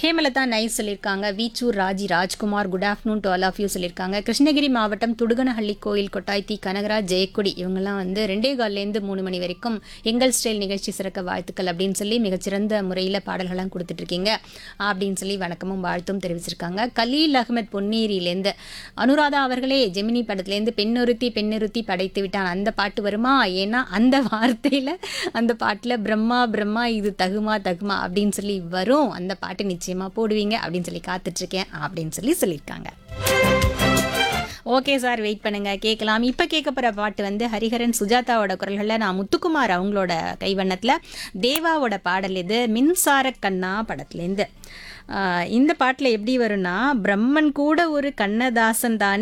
Hemalatha nice சொல்லியிருக்காங்க வீச்சூர் Raji Rajkumar good afternoon to all of you சொல்லியிருக்காங்க கிருஷ்ணகிரி மாவட்டம் துடுகனஹள்ளி கோயில் கொட்டாய்த்தி கனகராஜ் ஜெயக்குடி இவங்கெல்லாம் வந்து ரெண்டே கால்லேருந்து மூணு மணி வரைக்கும் எங்கள் ஸ்டைல் நிகழ்ச்சி சிறக்க வாழ்த்துக்கள் அப்படின்னு சொல்லி மிகச்சிறந்த முறையில் பாடல்கள்லாம் கொடுத்துட்ருக்கீங்க அப்படின்னு சொல்லி வணக்கமும் வாழ்த்தும் தெரிவிச்சிருக்காங்க கலீல் அகமத் பொன்னேரியிலேருந்து அனுராதா அவர்களே ஜெமினி படத்துலேருந்து பெண்ணொருத்தி பெண்ணொருத்தி படைத்து விட்டான் அந்த பாட்டு வருமா ஏன்னா அந்த வார்த்தையில் அந்த பாட்டில் பிரம்மா பிரம்மா இது தகுமா தகுமா அப்படின்னு சொல்லி வரும் அந்த பாட்டு நிச்சயமாக போடுவீங்க அப்படின்னு சொல்லி காத்துட்ருக்கேன் அப்படின்னு சொல்லி சொல்லியிருக்காங்க ஓகே சார் வெயிட் பண்ணுங்க கேட்கலாம் இப்போ கேட்க போகிற பாட்டு வந்து ஹரிஹரன் சுஜாதாவோட குரல்களில் நான் முத்துக்குமார் அவங்களோட கைவண்ணத்தில் தேவாவோட பாடல் இது மின்சார கண்ணா படத்துலேருந்து ஆஹ் இந்த பாட்டில் எப்படி வரும்னா பிரம்மன் கூட ஒரு கண்ணதாசன் தானே